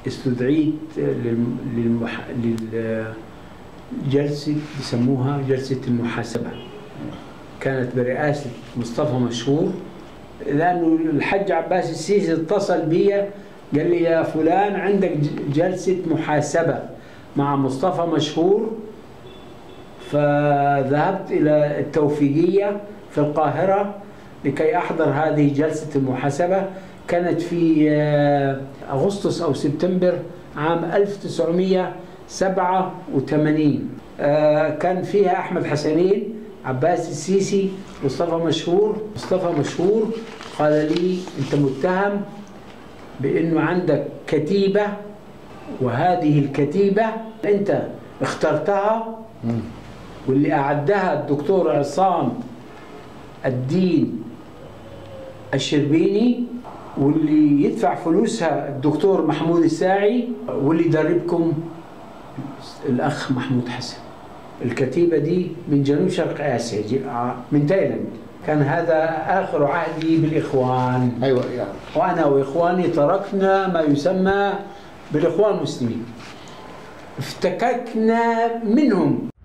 استدعيت للم- للمح... للجلسة بسموها جلسة المحاسبة كانت برئاسة مصطفى مشهور لأنه الحج عباس السيسي اتصل بي قال لي يا فلان عندك ج- جلسة محاسبة مع مصطفى مشهور فذهبت إلى التوفيقية في القاهرة لكي أحضر هذه جلسة المحاسبة كانت في آه، أغسطس أو سبتمبر عام 1987 آه، كان فيها أحمد حسنين عباس السيسي مصطفى مشهور مصطفى مشهور قال لي أنت متهم بأنه عندك كتيبة وهذه الكتيبة أنت اخترتها واللي أعدها الدكتور عصام الدين الشربيني واللي يدفع فلوسها الدكتور محمود الساعي واللي يدربكم الأخ محمود حسن الكتيبة دي من جنوب شرق آسيا جي- من تايلاند كان هذا آخر عهدي بالإخوان ايوه يعني وأنا وإخواني تركنا ما يسمى بالإخوان المسلمين افتككنا منهم